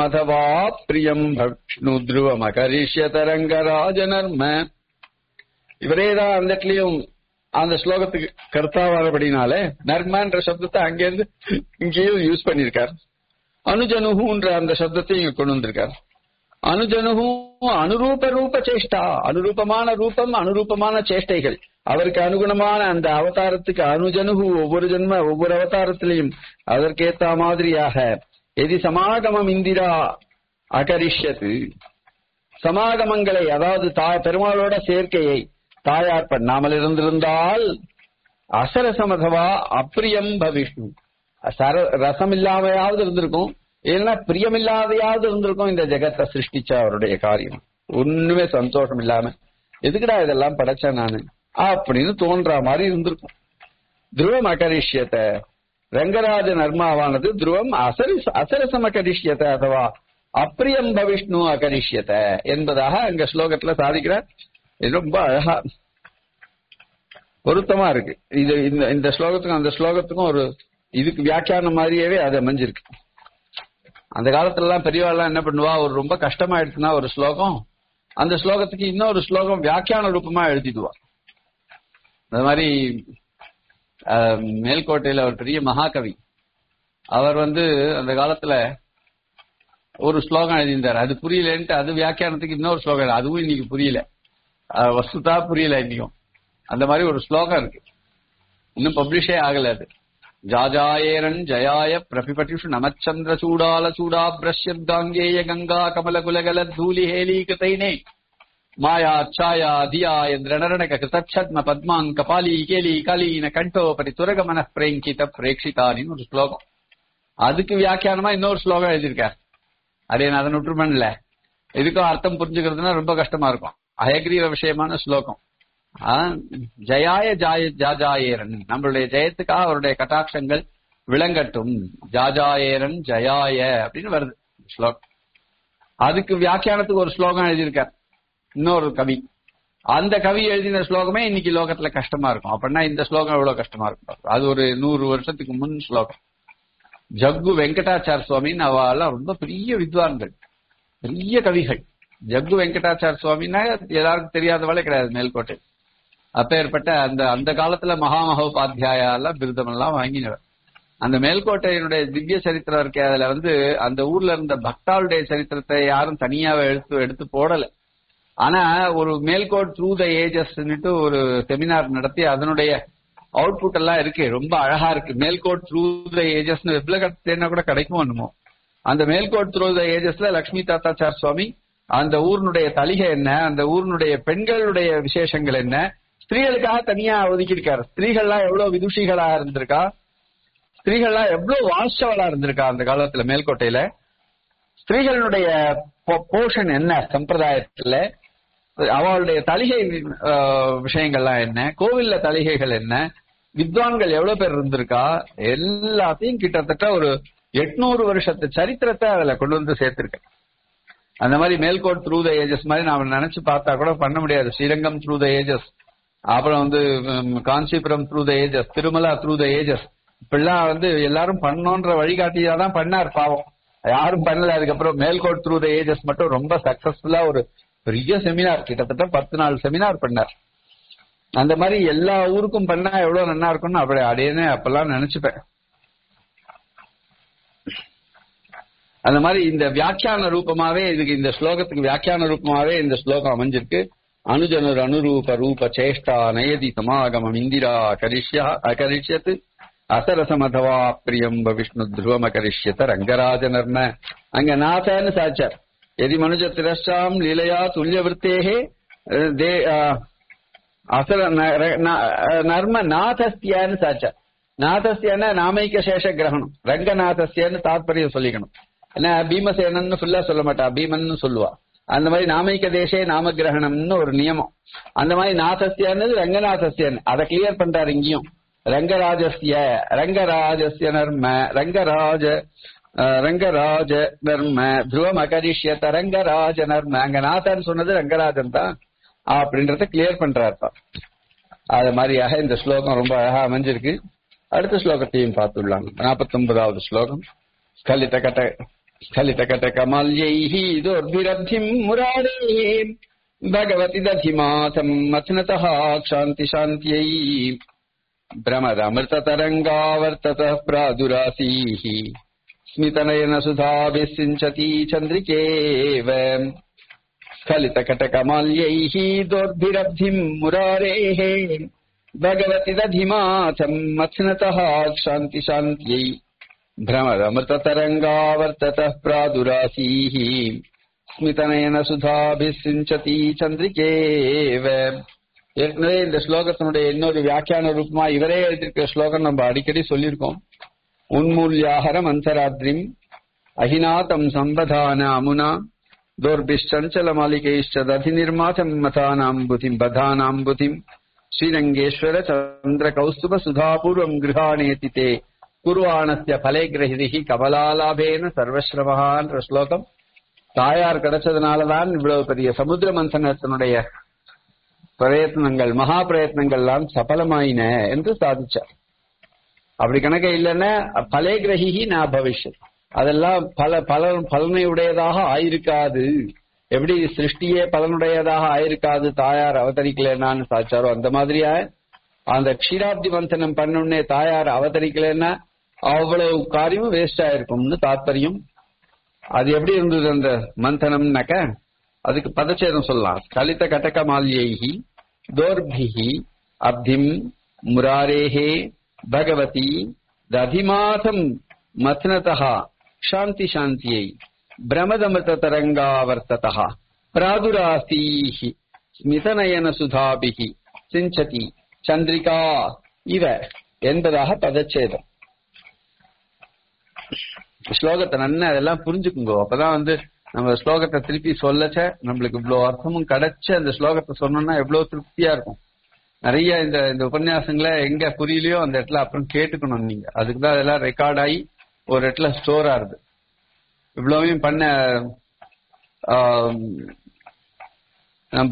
அசரசமதவா பிரியம் பக்ஷ்ணு துருவம் அகரிஷ்யத ரங்கராஜ நர்ம இவரே தான் அந்த இடத்துலயும் அந்த ஸ்லோகத்துக்கு கர்த்தாவானபடினாலே நர்மன்ற சப்தத்தை அங்கேருந்து இங்கேயும் யூஸ் பண்ணியிருக்கார் அனுஜனுகுன்ற அந்த சப்தத்தையும் இங்க கொண்டு வந்திருக்கார் அனுஜனுகும் அனுரூப ரூப சேஷ்டா அனுரூபமான ரூபம் அனுரூபமான சேஷ்டைகள் அவருக்கு அனுகுணமான அந்த அவதாரத்துக்கு அனுஜனுகு ஒவ்வொரு ஜென்ம ஒவ்வொரு அவதாரத்திலையும் அதற்கேத்த மாதிரியாக எதி சமாகமம் இந்திரா அகரிஷ்யத்து சமாகமங்களை அதாவது தாய் பெருமாளோட சேர்க்கையை தாயார் பண்ணாமல் இருந்திருந்தால் அசரசமதவா அப்பிரியம் பவிஷ்ணு சர ரசம் இல்லாமையாவது இருந்திருக்கும் இல்லைன்னா பிரியமில்லாதையாவது இருந்திருக்கும் இந்த ஜெகத்தை சிருஷ்டிச்ச அவருடைய காரியம் ஒண்ணுமே சந்தோஷம் இல்லாம எதுக்குடா இதெல்லாம் படைச்சேன் நானு அப்படின்னு தோன்ற மாதிரி இருந்திருக்கும் துருவம் அகரிஷ்யத்தை ரங்கராஜ நர்மாவானது துருவம் அசரி அசரசம் அகரிஷ்யத்தை அதுவா அப்பிரியம் பவிஷ்ணு அகரிஷ்யத்தை என்பதாக அங்க ஸ்லோகத்துல சாதிக்கிறார் இது ரொம்ப அழகா பொருத்தமா இருக்கு இது இந்த இந்த ஸ்லோகத்துக்கும் அந்த ஸ்லோகத்துக்கும் ஒரு இதுக்கு வியாக்கியானம் மாதிரியவே அது அமைஞ்சிருக்கு அந்த காலத்துல எல்லாம் பெரியவாள்லாம் என்ன பண்ணுவா ஒரு ரொம்ப கஷ்டமாயிடுச்சுன்னா ஒரு ஸ்லோகம் அந்த ஸ்லோகத்துக்கு இன்னொரு ஸ்லோகம் வியாக்கியான ரூபமா எழுதிடுவா அந்த மாதிரி அஹ், மேல்கோட்டையில ஒரு பெரிய மகாகவி அவர் வந்து அந்த காலத்துல ஒரு ஸ்லோகம் எழுதியிருந்தார் அது புரியலன்ட்டு அது வியாக்கியானத்துக்கு இன்னொரு ஸ்லோகம் எழுதி- அதுவும் இன்னைக்கு புரியல அஹ், வஸ்துதா புரியல இன்னைக்கும் அந்த மாதிரி ஒரு ஸ்லோகம் இருக்கு இன்னும் பப்ளிஷே ஆகல அது ஜாஜாயேரன் ஜயாய பிரபிபட்டிஷு நமச்சந்திர சூடால சூடாபிரஷ்யப்தாங்கேய கங்கா கமல குலகல தூலி ஹேலீகதைனே மாயா ಛಾಯಾ ಧಿಯಾ ಎಂದ್ರಣರಣಕ ಕೃತಚ್ಛದ್ಮ ಪದ್ಮಾಂಕ ಕಪಾಲಿ ಕೇಲಿ ಕಲೀನ ಕಂಠೋಪರಿ துரகமன பிரேங்கித பிரேக்ஷிதானின்னு ஒரு ஸ்லோகம் அதுக்கு வியாக்கியானமா இன்னொரு ஸ்லோகம் எழுதியிருக்கார் அதே நான் அதன் விட்டுருமன்ல இதுக்கும் அர்த்தம் புரிஞ்சுக்கிறதுனா ரொம்ப கஷ்டமா இருக்கும் அயக்ரீவ விஷயமான ஸ்லோகம் ஆ, ஜயாய ஜாய ஜாஜாயேரன் நம்மளுடைய ஜெயத்துக்காக அவருடைய கட்டாட்சங்கள் விளங்கட்டும் ஜாஜாயேரன் ஜயாய அப்படின்னு வருது ஸ்லோகம் அதுக்கு வியாக்கியானத்துக்கு ஒரு ஸ்லோகம் எழுதியிருக்கார் இன்னொரு கவி அந்த கவி எழுதின ஸ்லோகமே இன்னைக்கு லோகத்துல கஷ்டமா இருக்கும் அப்படின்னா இந்த ஸ்லோகம் எவ்வளவு கஷ்டமா இருக்கும் அது ஒரு நூறு வருஷத்துக்கு முன் ஸ்லோகம் ஜக்கு வெங்கடாச்சார சுவாமின்னு அவெல்லாம் ரொம்ப பெரிய வித்வான்கள் பெரிய கவிகள் ஜக்கு வெங்கடாச்சார சுவாமின்னா எல்லாருக்கும் தெரியாதவளே கிடையாது மேல்கோட்டை அப்பேற்பட்ட அந்த அந்த காலத்துல மகாமகோபாத்தியாயா எல்லாம் விருதம் எல்லாம் வாங்கினவர் அந்த மேல்கோட்டையினுடைய திவ்ய சரித்திரம் இருக்கே அதுல வந்து அந்த ஊர்ல இருந்த பக்தாளுடைய சரித்திரத்தை யாரும் தனியாவே எடுத்து எடுத்து போடல ஆனா ஒரு மேல்கோட் த்ரூ த ஏஜஸ்ன்னுட்டு ஒரு செமினார் நடத்தி அதனுடைய அவுட்புட் எல்லாம் இருக்கு ரொம்ப அழகா இருக்கு மேல்கோட் த்ரூ த ஏஜஸ் வெப்ல தேடினா கூட கிடைக்கும் என்னமோ அந்த மேல்கோட் த்ரூ த ஏஜஸ்ல லக்ஷ்மி தாத்தாச்சார் சுவாமி அந்த ஊர்னுடைய தலிகை என்ன அந்த ஊர்னுடைய பெண்களுடைய விசேஷங்கள் என்ன ஸ்திரீகளுக்காக தனியா ஒதுக்கியிருக்காரு ஸ்திரீகள்லாம் எவ்வளவு விதுஷிகளா இருந்திருக்கா ஸ்திரீகள்லாம் எவ்வளவு வாசவளா இருந்திருக்கா அந்த காலத்துல மேல்கோட்டையில ஸ்திரீகளுடைய போர்ஷன் என்ன சம்பிரதாயத்துல அவளுடைய தலிகை அஹ், விஷயங்கள்லாம் என்ன கோவில்ல தலிகைகள் என்ன வித்வான்கள் எவ்வளவு பேர் இருந்திருக்கா எல்லாத்தையும் கிட்டத்தட்ட ஒரு எட்நூறு வருஷத்து சரித்திரத்தை அதுல கொண்டு வந்து சேர்த்திருக்க அந்த மாதிரி மேல்கோட் த்ரூ த ஏஜஸ் மாதிரி நாம நினைச்சு பார்த்தா கூட பண்ண முடியாது ஸ்ரீரங்கம் த்ரூ த ஏஜஸ் அப்புறம் வந்து ம், Kanchipuram through the ages Tirumala through the ages இப்படிலாம் வந்து எல்லாரும் பண்ணோன்ற வழிகாட்டியா தான் பண்ணார் பாவம் யாரும் பண்ணல அதுக்கப்புறம் மேல்கோட் த்ரூ த ஏஜஸ் மட்டும் ரொம்ப சக்சஸ்ஃபுல்லா ஒரு பெரிய செமினார் கிட்டத்தட்ட பத்து நாள் செமினார் பண்ணார் அந்த மாதிரி எல்லா ஊருக்கும் பண்ணா எவ்வளவு நல்லா இருக்கும்னு அப்படி அடையனே அப்பெல்லாம் நினைச்சுப்பேன் அந்த மாதிரி இந்த வியாக்கியான ரூபமாவே இதுக்கு இந்த ஸ்லோகத்துக்கு வியாக்கியான ரூபமாவே இந்த ஸ்லோகம் அமைஞ்சிருக்கு அனுஜனுர் அனுரூப ரூப சேஷ்டா நயதி சமாகமம் இந்திரா அகரிஷ்யா அகரிஷ்யத் அசரசமதவா பிரியம் விஷ்ணு துருவம் அகரிஷ்யத ரங்கராஜனர்ன அங்க நாதன்னு சாச்சார் எதி மனுஜ திரஷ்டாம் லீலையா துல்லிய விற்த்தேகே தே அஹ், அசர ந- ர- ந- அஹ், நர்ம நாதஸ்தியான்னு சாச்சா நாதஸ்தியான நாமைக்க சேஷ கிரகணம் ரங்கநாதஸ்தியான்னு தாத்பரியம் சொல்லிக்கணும் ஏன்னா பீமசேனன்னு ஃபுல்லா சொல்ல மாட்டா பீமன்னு சொல்லுவா அந்த மாதிரி நாமைக்க தேசே நாம கிரகணம்னு ஒரு நியமம் அந்த மாதிரி நாதஸ்தியானது ரங்கநாதஸ்தியன் அதை கிளியர் பண்றாரு இங்கேயும் ரங்கராஜஸ்ய ரங்கராஜஸ்ய நர்ம ரங்கராஜ அஹ், ரங்கராஜ நர்ம துருவம் அகரிஷ்யத ரங்கராஜ நர்ம அங்க நாதன் சொன்னது ரங்கராஜன் தான் அப்படின்றத கிளியர் பண்றாருப்பா அது மாதிரியாக இந்த ஸ்லோகம் ரொம்ப அழகா அமைஞ்சிருக்கு அடுத்த ஸ்லோகத்தையும் பார்த்துடலாம் நாற்பத்தி ஒன்பதாவது ஸ்லோகம் ஸ்கலித கட்ட ஸ்கலித கட்ட கமல்யைः துர்பிரப்திம் முராரேः भगवति दधिमाथम् मथनतः क्षान्ति शान्त्यै भ्रमदमृततरङ्गावर्ततः प्रादुरासीः स्मितनयन सुधाभिः सिञ्चति चन्द्रिकेव स्खलितकटकमाल्यैः दोर्भिरब्धिम् मुरारेः भगवति दधिमाथम् मथनतः क्षान्ति शान्त्यै भ्रमदमृततरङ्गावर्ततः प्रादुरासीः ஸ்மிதனயன சுதாபி சிஞ்சதி சந்திரிகேவ ஏற்கனவே இந்த ஸ்லோகத்தினுடைய இன்னொரு வியாக்கியான ரூபமா இவரே எழுதியிருக்கிற ஸ்லோகம் நம்ம அடிக்கடி சொல்லியிருக்கோம் உன்மூல்யாஹரம் அந்தராத்ரிம் அஹிநாதம் சம்பதான அமுனா தோர்பிஷ்சஞ்சல மாளிகைஷ்ட ததி நிர்மாதம் மதானாம் புதிம் பதானாம் புதிம் ஸ்ரீரங்கேஸ்வர சந்திர கௌஸ்துப சுதாபூர்வம் கிருஹாணேதி தே குருவானஸ்ய பலே கிரகிதிகி கமலாலாபேன சர்வஸ்ரவகான்ற ஸ்லோகம் தாயார் கிடைச்சதுனாலதான் இவ்வளவு பெரிய சமுத்திர மந்தனத்தினுடைய பிரயத்னங்கள் மகா பிரயத்னங்கள்லாம் சபலமாயின என்று சாதிச்சார் அப்படி கணக்க இல்லைன்னா பலே கிரகி நான் பவிஷ்யத் அதெல்லாம் பல பல பலனை உடையதாக ஆயிருக்காது எப்படி சிருஷ்டியே பலனுடையதாக ஆயிருக்காது தாயார் அவதரிக்கலன்னு சாதிச்சாரோ அந்த மாதிரியா அந்த க்ஷீராப்தி மந்தனம் பண்ணுன்னே தாயார் அவதரிக்கலன்னா அவ்வளவு காரியமும் வேஸ்ட் ஆயிருக்கும்னு தாத்பரியம் அது எப்படி இருந்தது அந்த மந்தனம்னாக்க அதுக்கு பதச்சேதம் சொல்லலாம் கலித கட்டக மால்யைஹி தோர்பிஹி அப்திம் முராரேஹே பகவதி ததிமாதம் மத்னதா சாந்தி சாந்தியை பிரமதமிருத தரங்காவர்த்ததா பிராதுராசீஹி ஸ்மிதநயன சுதாபிஹி சிஞ்சதி சந்திரிகா இவ என்பதாக பதச்சேதம் ஸ்லோகத்தை நன்னா அதெல்லாம் புரிஞ்சுக்குங்க அப்பதான் வந்து நம்ம ஸ்லோகத்தை திருப்பி சொல்லச்ச நம்மளுக்கு இவ்வளவு அர்த்தமும் கிடைச்ச அந்த ஸ்லோகத்தை சொன்னோம்னா எவ்வளவு திருப்தியா இருக்கும் நிறைய இந்த இந்த உபன்யாசங்களை எங்க புரியலையோ அந்த இடத்துல அப்புறம் கேட்டுக்கணும் நீங்க அதுக்கு தான் அதெல்லாம் ரெக்கார்ட் ஆகி ஒரு இடத்துல ஸ்டோர் ஆகுது இவ்வளவையும் பண்ண நம்ம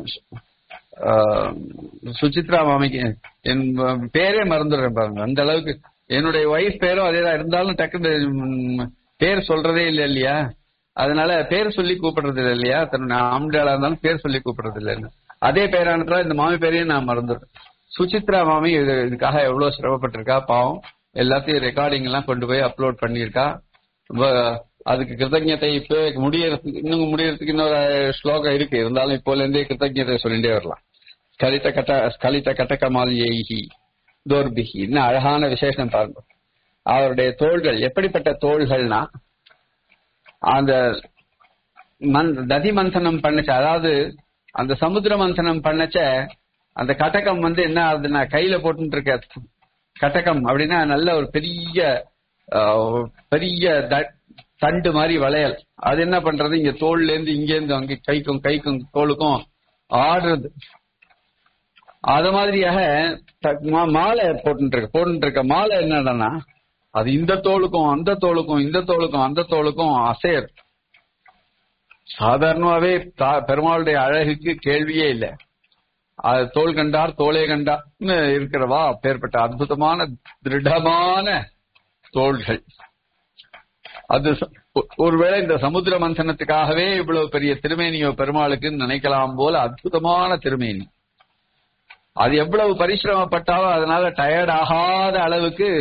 சுசித்ரா மாமிக்கு என் பேரே மறந்துடுறேன் பாருங்க அந்த அளவுக்கு என்னுடைய ஒய்ஃப் பேரும் அதேதான் இருந்தாலும் டக்குன்னு பேர் சொல்றதே இல்லை இல்லையா அதனால பேர் சொல்லி கூப்பிடுறது இல்லை இல்லையா தன்னுடைய ஆம்டாளா இருந்தாலும் பேர் சொல்லி கூப்பிடுறது இல்லைன்னு அதே பேரானதுல இந்த மாமி பேரையும் நான் மறந்துடுறேன் சுசித்ரா மாமி இது இதுக்காக எவ்வளவு சிரமப்பட்டிருக்கா பாவம் எல்லாத்தையும் ரெக்கார்டிங் எல்லாம் கொண்டு போய் அப்லோட் பண்ணியிருக்கா அதுக்கு கிருத்தஜத்தை இப்போ முடியறதுக்கு இன்னும் முடியறதுக்கு இன்னொரு ஸ்லோகம் இருக்கு இருந்தாலும் இப்போல இருந்தே கிருத்தஜத்தை சொல்லிட்டே வரலாம் ஸ்கலித கட்ட ஸ்கலித கட்டக மாலியைஹி தோர்பிகி இன்னும் அழகான விசேஷம் பாருங்க அவருடைய தோள்கள் எப்படிப்பட்ட தோள்கள்னா அந்த மந் ததி மந்தனம் பண்ணச்ச அதாவது அந்த சமுத்திர மந்தனம் பண்ணச்ச அந்த கட்டகம் வந்து என்ன ஆகுதுன்னா கையில போட்டு இருக்க கட்டகம் அப்படின்னா நல்ல ஒரு பெரிய பெரிய தண்டு மாதிரி வளையல் அது என்ன பண்றது இங்க தோல்ல இருந்து இங்க இருந்து அங்க கைக்கும் கைக்கும் தோலுக்கும் ஆடுறது அது மாதிரியாக மாலை போட்டு போட்டு இருக்க மாலை என்னடனா அது இந்த தோலுக்கும் அந்த தோலுக்கும் இந்த தோலுக்கும் அந்த தோலுக்கும் அசையர் சாதாரணமாவே பெருமாளுடைய அழகுக்கு கேள்வியே இல்லை அது தோல் கண்டார் தோலே கண்டார்னு இருக்கிறவா அப்பேற்பட்ட அற்புதமான திருடமான தோள்கள் அது ஒருவேளை இந்த சமுத்திர மந்தனத்துக்காகவே இவ்வளவு பெரிய திருமேனியோ பெருமாளுக்குன்னு நினைக்கலாம் போல அற்புதமான திருமேனி அது எவ்வளவு பரிசிரமப்பட்டாலும் அதனால டயர்ட் ஆகாத அளவுக்கு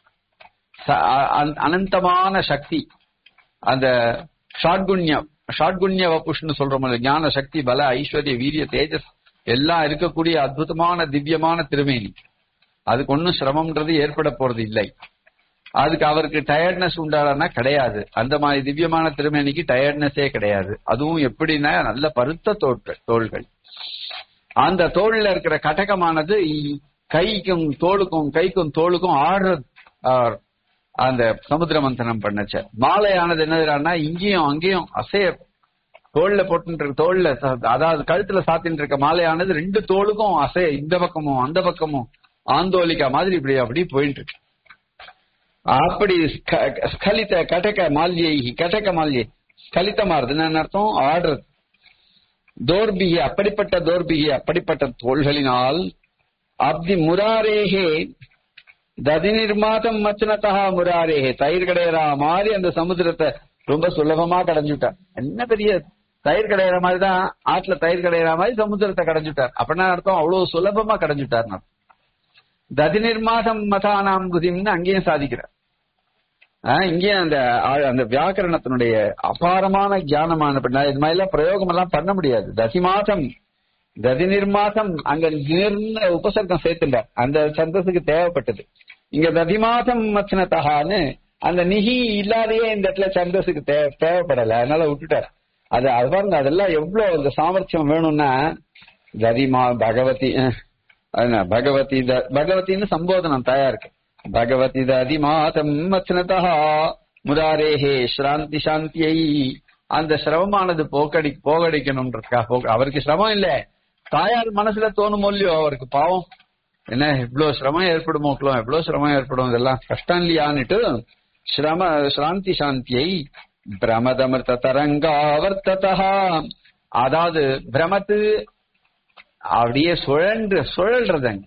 அனந்தமான சக்தி அந்த ஷாட்குண்யம் ஷாட்குண்ய வப்புஷ்னு சொல்றோம் ஞான சக்தி பல ஐஸ்வர்ய வீரிய தேஜஸ் எல்லாம் இருக்கக்கூடிய அற்புதமான திவ்யமான திருமேனி அதுக்கு ஒன்னும் சிரமம்ன்றது ஏற்பட போறது இல்லை அதுக்கு அவருக்கு டயர்ட்னஸ் உண்டானா கிடையாது அந்த மாதிரி திவ்யமான திருமேனிக்கு டயர்ட்னஸே கிடையாது அதுவும் எப்படின்னா நல்ல பருத்த தோட்கள் தோள்கள் அந்த தோல்ல இருக்கிற கட்டகமானது கைக்கும் தோளுக்கும் கைக்கும் தோளுக்கும் ஆடுறது அந்த சமுத்திர மந்தனம் பண்ணச்ச மாலையானது என்னதுன்னா இங்கேயும் அங்கேயும் அசைய தோல்ல போட்டு தோல்ல அதாவது கழுத்துல சாத்தின்னு இருக்க மாலையானது ரெண்டு தோளுக்கும் அசைய இந்த பக்கமும் அந்த பக்கமும் ஆந்தோலிக்கா மாதிரி இப்படி அப்படி போயிட்டு இருக்கு அப்படி ஸ்கலித கட்டக மால்யை கட்டக மால்யை ஸ்கலிதமாறுது என்ன அர்த்தம் ஆடுறது தோர்பிகி அப்படிப்பட்ட தோர்பிகி அப்படிப்பட்ட தோள்களினால் அப்தி முராரேகே ததி நிர்மாதம் மச்சனத்தா முராரேகே தயிர் கடையறா மாதிரி அந்த சமுத்திரத்தை ரொம்ப சுலபமா கடைஞ்சுட்டான் என்ன பெரிய தயிர் கடையிற மாதிரி தான் ஆற்றுல தயிர் கடையிற மாதிரி சமுத்திரத்தை கடைஞ்சுட்டார் அப்படின்னா அர்த்தம் அவ்வளவு சுலபமா கடைஞ்சுட்டார் ததி நிர்மாசம் மதானாம் குதிம்னு அங்கேயும் சாதிக்கிறார் ஆஹ் இங்கேயும் அந்த ஆ- அந்த வியாக்கரணத்தினுடைய அபாரமான ஞானமான பின்ன இது மாதிரி எல்லாம் பிரயோகம் எல்லாம் பண்ண முடியாது ததி மாசம் ததி நிர்மாசம் அங்க நிர்ண உபசர்க்கம் சேர்த்துட்டார் அந்த சந்தஸுக்கு தேவைப்பட்டது இங்க ததிமாசம் மச்சனத்தகான்னு அந்த நிகி இல்லாதையே இந்த இடத்துல சந்தஸுக்கு தேவை தேவைப்படல அதனால விட்டுட்டார் அது அது பாருங்க அதெல்லாம் எவ்வளவு அந்த சாமர்த்தியம் வேணும்னா ததிமா பகவதி அஹ், அதுனா பகவதி த- பகவதின்னு சம்போதனம் தயா இருக்கு பகவதி ததிமாதம் மச்சனதா முராரேஹே ஸ்ராந்தி சாந்தியை அந்த சிரமமானது போக்கடி போகடிக்கணும்ன்றதுக்காக போக அவருக்கு சிரமம் இல்ல தாயார் மனசுல தோணும் இல்லையோ அவருக்கு பாவம் என்ன இவ்வளவு சிரமம் ஏற்படுமோக்களோ எவ்வளவு சிரமம் ஏற்படும் இதெல்லாம் கஷ்டம் இல்லையான்னுட்டு ஸ்ரம ஸ்ராந்தி சாந்தியை பிரமதமிருத தரங்காவர்த்ததா அதாவது பிரமத்து அப்படியே சுழன்று சுழல்றதுங்க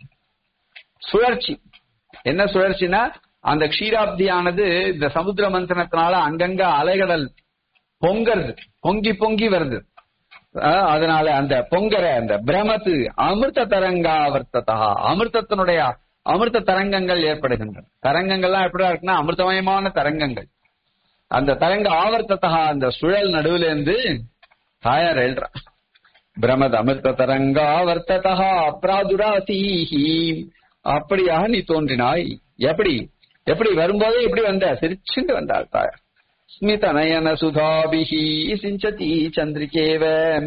சுழற்சி என்ன சுழற்சினா அந்த க்ஷீராப்தியானது இந்த சமுத்திர மந்தனத்தினால அங்கங்க அலைகடல் பொங்கறது பொங்கி பொங்கி வருது அஹ் அதனால அந்த பொங்கற அந்த பிரமத்து அமிர்த தரங்காவர்த்ததா அமிர்தத்தினுடைய அமிர்த தரங்கங்கள் ஏற்படுகின்றன தரங்கங்கள்லாம் எப்படி இருக்குன்னா அமிர்தமயமான தரங்கங்கள் அந்த தரங்க ஆவர்த்ததா அந்த சுழல் நடுவுல இருந்து தாயார் எழுறா பிரமத் அமிர்த தரங்காவர்த்ததா அப்ராதுராசீஹி அப்படியாக நீ தோன்றினாய் எப்படி எப்படி வரும்போதே எப்படி வந்த சிரிச்சுட்டு வந்தாள் தாயார் ஸ்மித நயன சுதாபிஹி சிஞ்சதி சந்திரிகேவ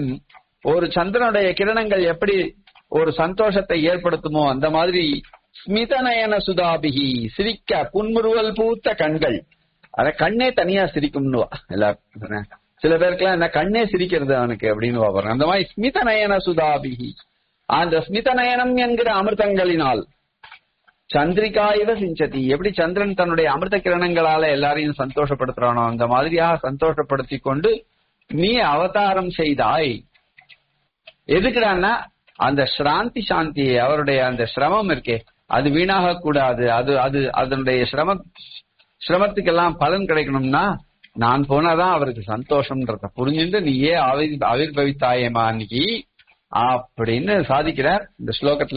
ஒரு சந்திரனுடைய கிரணங்கள் எப்படி ஒரு சந்தோஷத்தை ஏற்படுத்துமோ அந்த மாதிரி ஸ்மித நயன சுதாபிஹி சிரிக்க புன்முறுவல் பூத்த கண்கள் அத கண்ணே தனியா சிரிக்கும்னுவா எல்லாரும் சில பேருக்குலாம் என்ன கண்ணே சிரிக்கிறது அவனுக்கு அப்படின்னு பாப்பாங்க அந்த மாதிரி ஸ்மித நயன சுதாபிஹி அந்த ஸ்மித நயனம் என்கிற அமிர்தங்களினால் சந்திரிகாயிவ சிஞ்சதி எப்படி சந்திரன் தன்னுடைய அமிர்த கிரணங்களால எல்லாரையும் சந்தோஷப்படுத்துறானோ அந்த மாதிரியாக சந்தோஷப்படுத்தி கொண்டு நீ அவதாரம் செய்தாய் எதுக்குடான்னா அந்த ஸ்ராந்தி சாந்தி அவருடைய அந்த சிரமம் இருக்கே அது வீணாக கூடாது அது அது அதனுடைய சிரம சிரமத்துக்கெல்லாம் பலன் கிடைக்கணும்னா நான் போனாதான் அவருக்கு சந்தோஷம்ன்றத புரிஞ்சுட்டு நீயே ஆவி ஆவிர்பவித்தாயேமா அன்னைக்கு அப்படின்னு சாதிக்கிறார் இந்த ஸ்லோகத்துல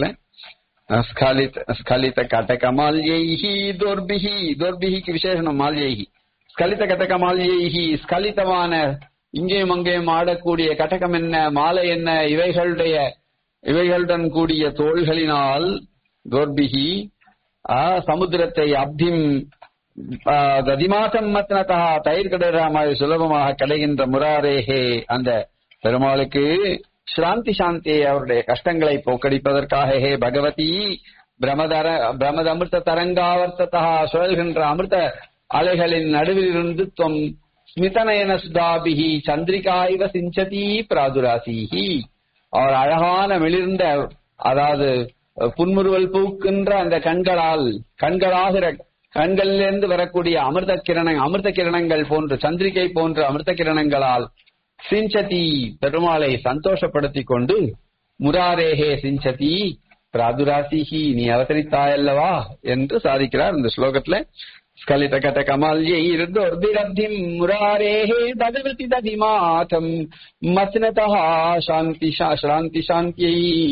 ஸ்கலித ஸ்கலித கட்டக மால்யைஹி தோர்பிஹி தோர்பிஹிக்கு விசேஷனம் மால்யைஹி ஸ்கலித கட்டக மால்யைஹி ஸ்கலிதமான இங்கேயும் அங்கேயும் ஆடக்கூடிய கட்டகம் என்ன மாலை என்ன இவைகளுடைய இவைகளுடன் கூடிய தோள்களினால் தோர்பிஹி ஆ, சமுத்திரத்தை அப்திம் ஆ, ததிமாசம் மத்னதா தயிர் கடராமாய் சுலபமாக கலைகின்ற முராரேஹே அந்த பெருமாளுக்கு ஸ்ராந்தி சாந்தி அவருடைய கஷ்டங்களை போக்கடிப்பதற்காக ஹே பகவதி பிரமதர பிரமத அமிர்த தரங்காவர்த்ததா சுழல்கின்ற அமிர்த அலைகளின் நடுவில் இருந்து துவம் ஸ்மிதநயன சுதாபிஹி சந்திரிகாய்வ சிஞ்சதி பிராதுராசீஹி அவர் அழகான மிளிர்ந்த அதாவது புன்முறுவல் பூக்கின்ற அந்த கண்களால் கண்களாகிற கண்களிலிருந்து வரக்கூடிய அமிர்த கிரண அமிர்த கிரணங்கள் போன்று சந்திரிகை போன்ற அமிர்த கிரணங்களால் சிஞ்சதி பெருமாளை சந்தோஷப்படுத்திக் கொண்டு முராரேஹே சிஞ்சதி பிராதுராசிஹி நீ அவதரித்தாயல்லவா என்று சாதிக்கிறார் இந்த ஸ்லோகத்துல ஸ்கலித கத கமல்யைர்தோர்பிரப்திம் முராரேஹே பகவதி ததிமாதம் மத்னதா சாந்தி சா- சாந்தி சாந்தியை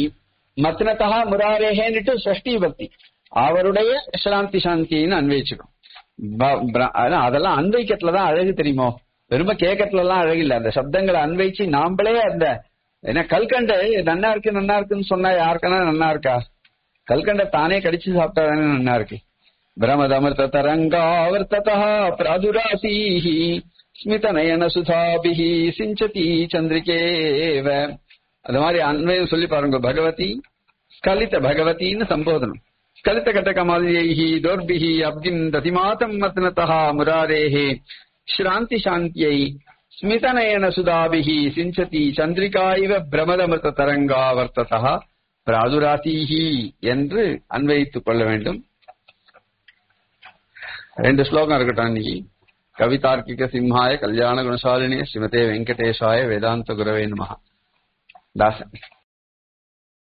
மத்னதா முராரேஹேன்னுட்டு சஷ்டி பக்தி அவருடைய சாந்தி சாந்தின்னு அன்வயிச்சுக்கும் ப- பிர- அதான் அதெல்லாம் அன்வைக்கத்துலதான் அழகு தெரியுமோ வெறும கேட்கறதுல எல்லாம் அழகு இல்ல அந்த சப்தங்களை அன்வைச்சு நாமளே அந்த என்ன கல்கண்டு நன்னா இருக்கு நன்னா இருக்குன்னு சொன்னா யாருக்கானா நன்னா இருக்கா கல்கண்ட தானே கடிச்சு சாப்பிட்டா தானே நன்னா இருக்கு பிரமதமிருத தரங்காவர்த்ததா பிராதுராசீஹி ஸ்மித நயன சுதாபிஹி சிஞ்சதி சந்திரிகேவ அது மாதிரி அன்வயம் சொல்லி பாருங்க பகவதி ஸ்கலித பகவதின்னு சம்போதனம் ஸ்கலித கட்டகமால்யைஹி தோர்பிஹி அப்திம் ததிமாதம் மத்னதா முராரேஹே ஸ்ராந்தி சாந்தியை ஸ்மிதநயன சுதாபிஹி சிஞ்சதி சந்திரிகாய்வ பிரமதமிருத தரங்காவர்த்ததா பிராதுராசீஹி என்று அன்வயித்துக் கொள்ள வேண்டும் ரெண்டு ஸ்லோகம் இருக்கட்டும் இன்னைக்கு கவிதார்க்கிக சிம்ஹாய கல்யாண குணசாலினி ஸ்ரீமதே வெங்கடேஷாய வேதாந்த குரவே நமஹ தாசன்